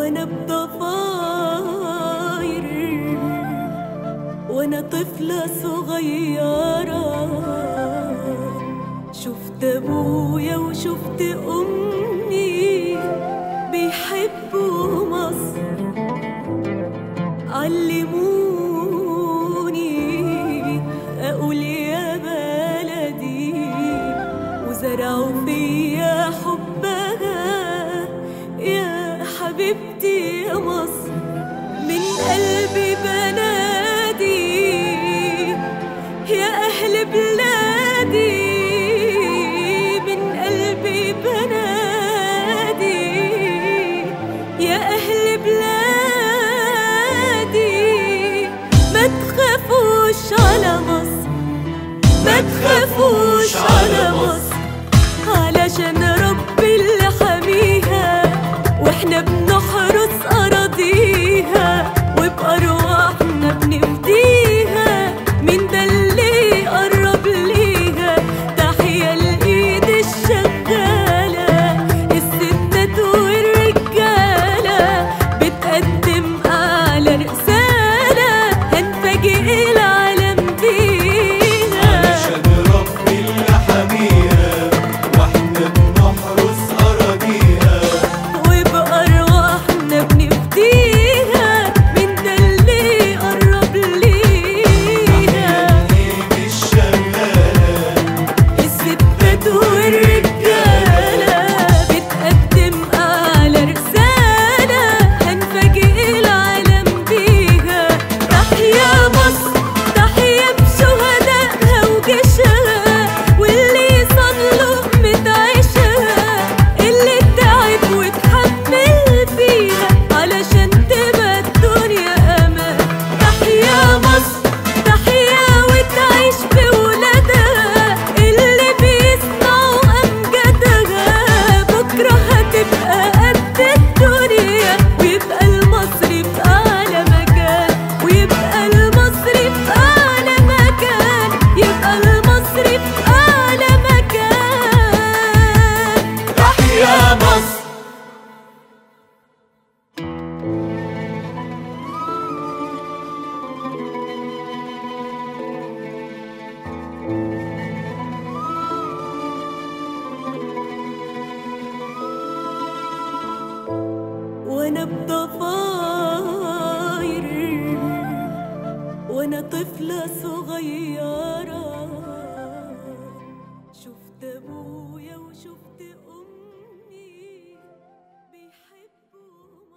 وانا بضفاير وانا طفلة صغيرة شفت ابويا وشفت امي بيحبوا مصر علموني اقول يا بلدي وزرعوا فيا حبها يا حبيبتي يا مصر من قلبي بنادي يا أهل بلادي من قلبي بنادي يا أهل بلادي ما تخافوش على مصر ما تخافوش على مصر علشان ربي اللي حميها واحنا بنحرس أراضيها وبأرواحنا بنفديها مين ده اللي قرب ليها تحية الإيد الشغالة الستات والرجالة بتقدم أعلى رسالة هنفاجئ العالم بيها علشان ربي اللي حميها واحنا بنحرس اراضيها وبأرواحنا بنفديها من ده اللي قرب ليها ايد الشغالة الستات والرجالة بتقدم أعلى رسالة هنفاجئ العالم بيها تحيا مصر تحيا بشهدائها وجيشها واللي صلوا متعيشها اللي تعب وتحمل فيها علشان تبقى الدنيا أمان تحيا مصر تحيا وتعيش بولادها اللي بيصنعوا أمجادها بكرة هتبقى قد الدنيا ويبقى المصري في أعلى مكان ويبقى المصري في أعلى مكان يبقى المصري في أعلى مكان تحيا مصر وانا بضفاير وانا طفلة صغيرة شفت ابويا وشفت امي بيحبوا